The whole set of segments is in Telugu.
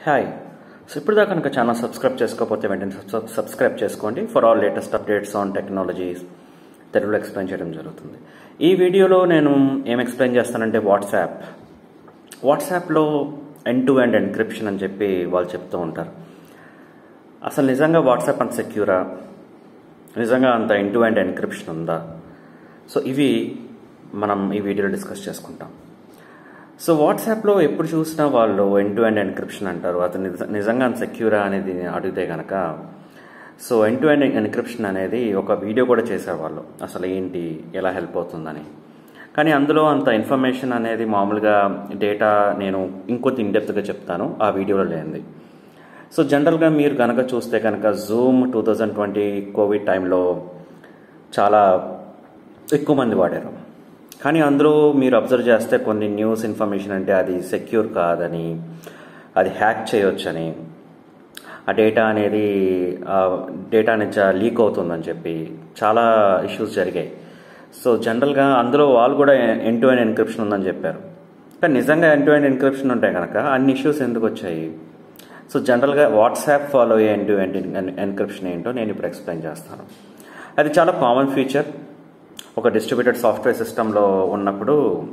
హాయ్ సో ఇప్పుడు దాకా కనుక ఛానల్ సబ్స్క్రైబ్ చేసుకోకపోతే వెంటనే సబ్- సబ్స్క్రైబ్ చేసుకోండి for all latest updates on technologies తెలుగులో ఎక్స్ప్లెయిన్ చేయడం జరుగుతుంది ఈ వీడియోలో నేను ఏం ఎక్స్ప్లెయిన్ చేస్తానంటే వాట్సాప్ వాట్సాప్లో ఎండ్ టు ఎండ్ ఎన్క్రిప్షన్ అని చెప్పి వాళ్ళు చెప్తూ ఉంటారు అసలు నిజంగా వాట్సాప్ అంత సెక్యూరా నిజంగా అంత ఎండ్ టు ఎండ్ ఎన్క్రిప్షన్ ఉందా సో ఇవి మనం ఈ వీడియోలో డిస్కస్ చేసుకుంటాం సో వాట్సాప్లో ఎప్పుడు చూసినా వాళ్ళు ఎండ్ టు ఎండ్ ఎన్క్రిప్షన్ అంటారు అతను నిజ- నిజంగా అంత సెక్యూరా అనేది అడిగితే కనుక so end to end encryption అనేది ఒక వీడియో కూడా చేశారు వాళ్ళు అసలు ఏంటి ఎలా హెల్ప్ అవుతుందని కానీ అందులో అంత ఇన్ఫర్మేషన్ అనేది మామూలుగా డేటా నేను ఇంకొంత ఇండెప్త్గా చెప్తాను ఆ వీడియోలో లేనిది సో జనరల్గా మీరు కనుక చూస్తే కనుక Zoom two thousand twenty COVID టైంలో చాలా ఎక్కువ మంది వాడారు కానీ అందులో మీరు అబ్జర్వ్ చేస్తే కొన్ని న్యూస్ ఇన్ఫర్మేషన్ అంటే అది సెక్యూర్ కాదని అది హ్యాక్ చేయొచ్చని ఆ డేటా అనేది ఆ డేటా నుంచి లీక్ అవుతుందని చెప్పి చాలా ఇష్యూస్ జరిగాయి సో జనరల్గా అందులో వాళ్ళు కూడా ఎండ్ టు ఎండ్ ఎన్క్రిప్షన్ ఉందని చెప్పారు కానీ నిజంగా ఎండ్ టు ఎండ్ ఎన్క్రిప్షన్ ఉంటే కనుక అన్ని ఇష్యూస్ ఎందుకు వచ్చాయి సో జనరల్గా వాట్సాప్ ఫాలో అయ్యే ఎండ్ టు ఎండ్ ఎన్క్రిప్షన్ ఏంటో నేను ఇప్పుడు ఎక్స్ప్లెయిన్ చేస్తాను అది చాలా కామన్ ఫీచర్ ఒక డిస్ట్రిబ్యూటెడ్ సాఫ్ట్వేర్ సిస్టంలో ఉన్నప్పుడు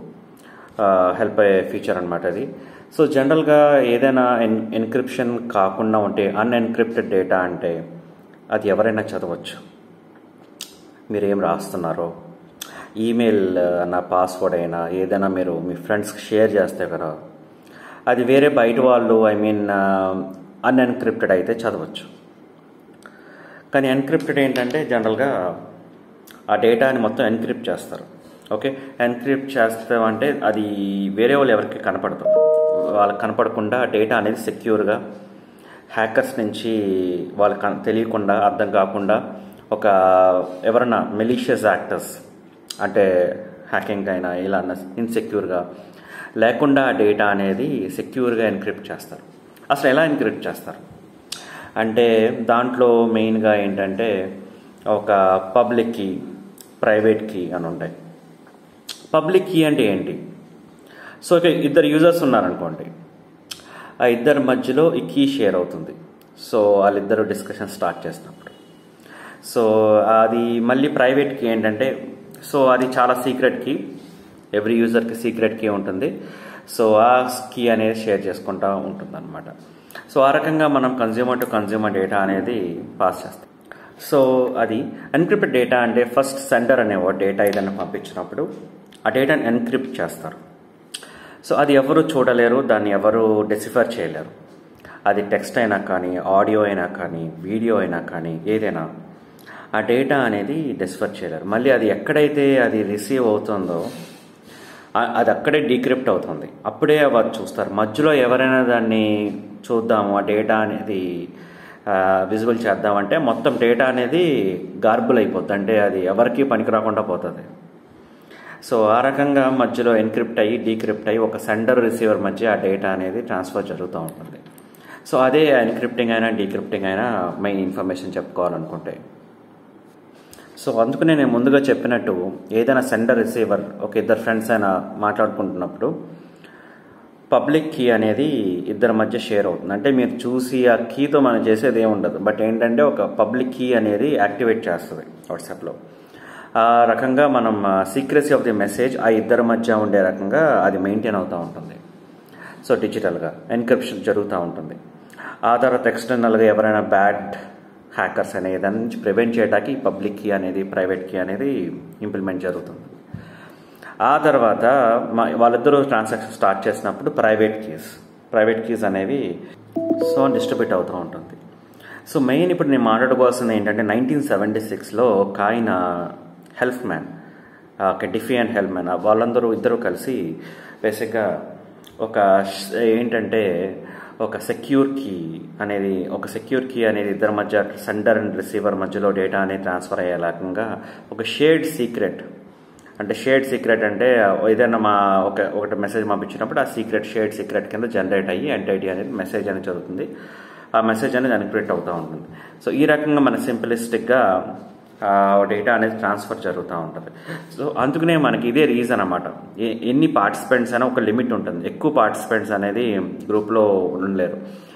హెల్ప్ అయ్యే ఫీచర్ అనమాట అది సో జనరల్గా ఏదైనా ఎన్ ఎన్క్రిప్షన్ కాకుండా ఉంటే అన్ఎన్క్రిప్టెడ్ డేటా అంటే అది ఎవరైనా చదవచ్చు మీరు ఏం రాస్తున్నారో ఈమెయిల్ నా పాస్వర్డ్ అయినా ఏదైనా మీరు మీ ఫ్రెండ్స్కి షేర్ చేస్తే కదా అది వేరే బయట వాళ్ళు ఐ మీన్ అన్ఎన్క్రిప్టెడ్ అయితే చదవచ్చు కానీ ఎన్క్రిప్టెడ్ ఏంటంటే జనరల్గా ఆ డేటాని మొత్తం ఎన్క్రిప్ట్ చేస్తారు ఓకే ఎన్క్రిప్ట్ చేస్తామంటే అది వేరే వాళ్ళు ఎవరికి కనపడదు వాళ్ళకి కనపడకుండా డేటా అనేది సెక్యూర్గా హ్యాకర్స్ నుంచి వాళ్ళకి కన్- తెలియకుండా అర్థం కాకుండా ఒక ఎవరన్నా మెలీషియస్ యాక్టర్స్ అంటే హ్యాకింగ్ అయినా ఇలా ఇన్సెక్యూర్గా లేకుండా ఆ డేటా అనేది సెక్యూర్గా ఎన్క్రిప్ట్ చేస్తారు అసలు ఎలా ఎన్క్రిప్ట్ చేస్తారు అంటే దాంట్లో మెయిన్గా ఏంటంటే ఒక పబ్లిక్ కీ ప్రైవేట్ కీ అని ఉంటాయి పబ్లిక్ కీ అంటే ఏంటి సో ఇక ఇద్దరు యూజర్స్ ఉన్నారనుకోండి ఆ ఇద్దరి మధ్యలో ఈ కీ షేర్ అవుతుంది సో వాళ్ళిద్దరు డిస్కషన్ స్టార్ట్ చేసినప్పుడు సో అది మళ్ళీ ప్రైవేట్ కీ ఏంటంటే సో అది చాలా సీక్రెట్ కీ ఎవ్రీ యూజర్కి సీక్రెట్ కీ ఉంటుంది సో ఆ కీ అనేది షేర్ చేసుకుంటూ ఉంటుంది అనమాట సో ఆ రకంగా మనం కన్జ్యూమర్ టు కన్జ్యూమర్ డేటా అనేది పాస్ చేస్తాం సో అది ఎన్క్రిప్టెడ్ డేటా అంటే ఫస్ట్ సెండర్ అనేవాడు డేటా ఏదైనా పంపించినప్పుడు ఆ డేటాని ఎన్క్రిప్ట్ చేస్తారు సో అది ఎవరు చూడలేరు దాన్ని ఎవరు డెసిఫర్ చేయలేరు అది టెక్స్ట్ అయినా కానీ ఆడియో అయినా కానీ వీడియో అయినా కానీ ఏదైనా ఆ డేటా అనేది డెసిఫర్ చేయలేరు మళ్ళీ అది ఎక్కడైతే అది రిసీవ్ అవుతుందో ఆ- అది అక్కడే డీక్రిప్ట్ అవుతుంది అప్పుడే వారు చూస్తారు మధ్యలో ఎవరైనా దాన్ని చూద్దాము ఆ డేటా అనేది విజిబుల్ చేద్దామంటే మొత్తం డేటా అనేది గార్బుల్ అయిపోద్ది అంటే అది ఎవరికి పనికి రాకుండా పోతుంది సో ఆ రకంగా మధ్యలో ఎన్క్రిప్ట్ అయ్యి డీక్రిప్ట్ అయ్యి ఒక సెండర్ రిసీవర్ మధ్య ఆ డేటా అనేది ట్రాన్స్ఫర్ జరుగుతూ ఉంటుంది సో అదే ఎన్క్రిప్టింగ్ అయినా డీక్రిప్టింగ్ అయినా మెయిన్ ఇన్ఫర్మేషన్ చెప్పుకోవాలనుకుంటే సో అందుకనే నేను ముందుగా చెప్పినట్టు ఏదైనా సెండర్ రిసీవర్ ఒక ఇద్దరు ఫ్రెండ్స్ అయినా మాట్లాడుకుంటున్నప్పుడు పబ్లిక్ కీ అనేది ఇద్దరి మధ్య షేర్ అవుతుంది అంటే మీరు చూసి ఆ కీతో మనం చేసేది ఏమి ఉండదు బట్ ఏంటంటే ఒక పబ్లిక్ కీ అనేది యాక్టివేట్ చేస్తుంది వాట్సాప్లో ఆ రకంగా మనం సీక్రెసీ ఆఫ్ ది మెసేజ్ ఆ ఇద్దరి మధ్య ఉండే రకంగా అది మెయింటైన్ అవుతూ ఉంటుంది సో డిజిటల్గా ఎన్క్రిప్షన్ జరుగుతూ ఉంటుంది ఆ తర్వాత ఎక్స్టర్నల్గా ఎవరైనా బ్యాడ్ హ్యాకర్స్ అనే దాని నుంచి ప్రివెంట్ చేయడానికి పబ్లిక్ కీ అనేది ప్రైవేట్ కీ అనేది ఇంప్లిమెంట్ జరుగుతుంది ఆ తర్వాత మా వాళ్ళిద్దరూ ట్రాన్సాక్షన్ స్టార్ట్ చేసినప్పుడు ప్రైవేట్ కీస్ ప్రైవేట్ కీస్ అనేవి సో డిస్ట్రిబ్యూట్ అవుతూ ఉంటుంది సో మెయిన్ ఇప్పుడు నేను మాట్లాడుకోవాల్సింది ఏంటంటే నైన్టీన్ సెవెంటీ సిక్స్లో కాయిన Hellman Diffie and Hellman వాళ్ళందరూ ఇద్దరు కలిసి బేసిక్గా ఒక ష్- ఏంటంటే ఒక సెక్యూర్ కీ అనేది ఒక సెక్యూర్ కీ అనేది ఇద్దరి మధ్య సెండర్ అండ్ రిసీవర్ మధ్యలో డేటా అనేది ట్రాన్స్ఫర్ అయ్యే రకంగా ఒక షేర్డ్ సీక్రెట్ అంటే షేర్డ్ సీక్రెట్ అంటే ఏదైనా మా ఒక ఒకటి మెసేజ్ పంపించినప్పుడు ఆ సీక్రెట్ షేర్డ్ సీక్రెట్ కింద జనరేట్ అయ్యి ఎంటైటీ అనేది మెసేజ్ అనేది చదువుతుంది ఆ మెసేజ్ అనేది ఎన్క్రిప్ట్ అవుతూ ఉంటుంది సో ఈ రకంగా మన సింపులిస్టిక్గా డేటా అనేది ట్రాన్స్ఫర్ జరుగుతూ ఉంటుంది సో అందుకనే మనకి ఇదే రీజన్ అనమాట ఎన్ని పార్టిసిపెంట్స్ అయినా ఒక లిమిట్ ఉంటుంది ఎక్కువ పార్టిసిపెంట్స్ అనేది గ్రూప్లో ఉండలేరు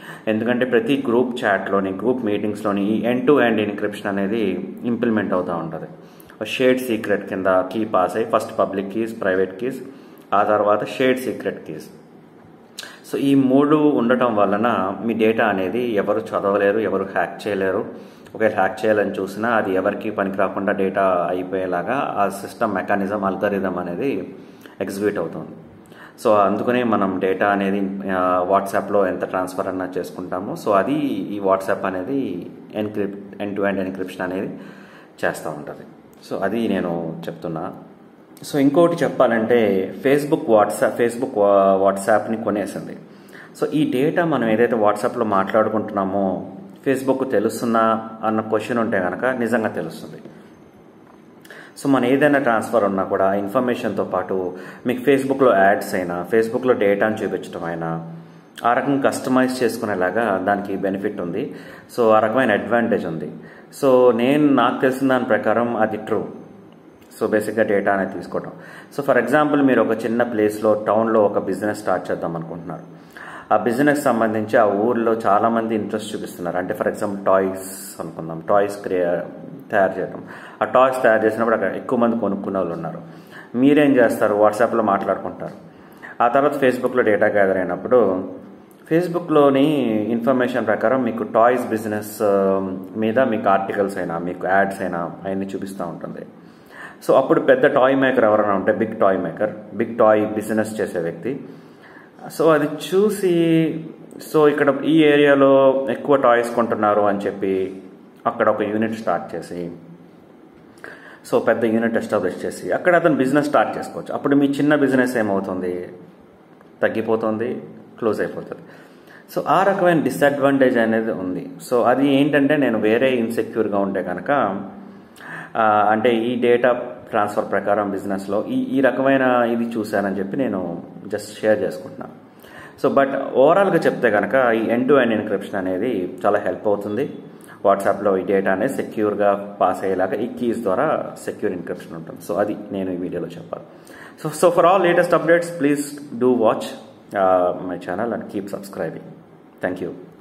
ఎందుకంటే ప్రతి గ్రూప్ చాట్లోని గ్రూప్ మీటింగ్స్లోని ఈ ఎండ్ టు ఎండ్ ఎన్క్రిప్షన్ అనేది ఇంప్లిమెంట్ అవుతూ ఉంటుంది షేడ్ సీక్రెట్ కింద కీ పాస్ అయ్యి first public keys private keys ఆ తర్వాత షేడ్ సీక్రెట్ కీస్ సో ఈ మూడు ఉండటం వలన మీ డేటా అనేది ఎవరు చదవలేరు ఎవరు హ్యాక్ చేయలేరు ఒకవేళ హ్యాక్ చేయాలని చూసినా అది ఎవరికి పనికి రాకుండా డేటా అయిపోయేలాగా ఆ సిస్టమ్ మెకానిజం అల్గరిథం అనేది ఎగ్జిక్యూట్ అవుతుంది సో అందుకనే మనం డేటా అనేది వాట్సాప్లో ఎంత ట్రాన్స్ఫర్ అన్నా చేసుకుంటాము సో అది ఈ వాట్సాప్ అనేది encrypt end to end encryption అనేది చేస్తూ ఉంటుంది సో అది నేను చెప్తున్నా సో ఇంకోటి చెప్పాలంటే ఫేస్బుక్ వాట్సాప్ ఫేస్బుక్ వాట్సాప్ని కొనేసింది సో ఈ డేటా మనం ఏదైతే వాట్సాప్లో మాట్లాడుకుంటున్నామో ఫేస్బుక్ తెలుస్తున్నా అన్న క్వశ్చన్ ఉంటే కనుక నిజంగా తెలుస్తుంది సో మన ఏదైనా ట్రాన్స్ఫర్ ఉన్నా కూడా ఇన్ఫర్మేషన్తో పాటు మీకు ఫేస్బుక్లో యాడ్స్ అయినా ఫేస్బుక్లో డేటాను చూపించడం అయినా ఆ రకంగా కస్టమైజ్ చేసుకునేలాగా దానికి బెనిఫిట్ ఉంది సో ఆ రకమైన అడ్వాంటేజ్ ఉంది సో నేను నాకు తెలిసిన దాని ప్రకారం అది ట్రూ సో బేసిక్గా డేటా అనేది తీసుకోవడం సో ఫర్ ఎగ్జాంపుల్ మీరు ఒక చిన్న ప్లేస్లో టౌన్లో ఒక బిజినెస్ స్టార్ట్ చేద్దాం అనుకుంటున్నారు ఆ బిజినెస్ సంబంధించి ఆ ఊర్లో చాలామంది ఇంట్రెస్ట్ చూపిస్తున్నారు అంటే ఫర్ ఎగ్జాంపుల్ టాయ్స్ అనుకుందాం టాయ్స్ క్రియా తయారు చేయడం ఆ టాయ్స్ తయారు చేసినప్పుడు అక్కడ ఎక్కువ మంది కొనుక్కునే వాళ్ళు ఉన్నారు మీరేం చేస్తారు వాట్సాప్లో మాట్లాడుకుంటారు ఆ తర్వాత ఫేస్బుక్లో డేటా గ్యాదర్ అయినప్పుడు ఫేస్బుక్లోని ఇన్ఫర్మేషన్ ప్రకారం మీకు టాయ్స్ బిజినెస్ మీద మీకు ఆర్టికల్స్ అయినా మీకు యాడ్స్ అయినా అవన్నీ చూపిస్తూ ఉంటుంది సో అప్పుడు పెద్ద టాయ్ మేకర్ ఎవరైనా ఉంటే big toy maker big toy business చేసే వ్యక్తి సో అది చూసి సో ఇక్కడ ఈ ఏరియాలో ఎక్కువ టాయ్స్ కొంటున్నారు అని చెప్పి అక్కడ ఒక యూనిట్ స్టార్ట్ చేసి సో పెద్ద యూనిట్ ఎస్టాబ్లిష్ చేసి అక్కడ అతను బిజినెస్ స్టార్ట్ చేసుకోవచ్చు అప్పుడు మీ చిన్న బిజినెస్ ఏమవుతుంది తగ్గిపోతుంది క్లోజ్ అయిపోతుంది సో ఆ రకమైన డిసడ్వాంటేజ్ అనేది ఉంది సో అది ఏంటంటే నేను వేరే ఇన్సెక్యూర్గా ఉంటే కనుక అంటే ఈ డేటా ట్రాన్స్ఫర్ ప్రకారం బిజినెస్లో ఈ ఈ రకమైన ఇది చూశానని చెప్పి నేను జస్ట్ షేర్ చేసుకుంటున్నాను సో బట్ ఓవరాల్గా చెప్తే కనుక ఈ ఎండ్ టు ఎండ్ ఎన్క్రిప్షన్ అనేది చాలా హెల్ప్ అవుతుంది వాట్సాప్లో ఈ డేటా అనేది సెక్యూర్గా పాస్ అయ్యేలాగా ఈ కీస్ ద్వారా సెక్యూర్ ఎన్క్రిప్షన్ ఉంటుంది సో అది నేను ఈ వీడియోలో చెప్పాలి so so for all latest updates please do watch my channel and keep subscribing thank you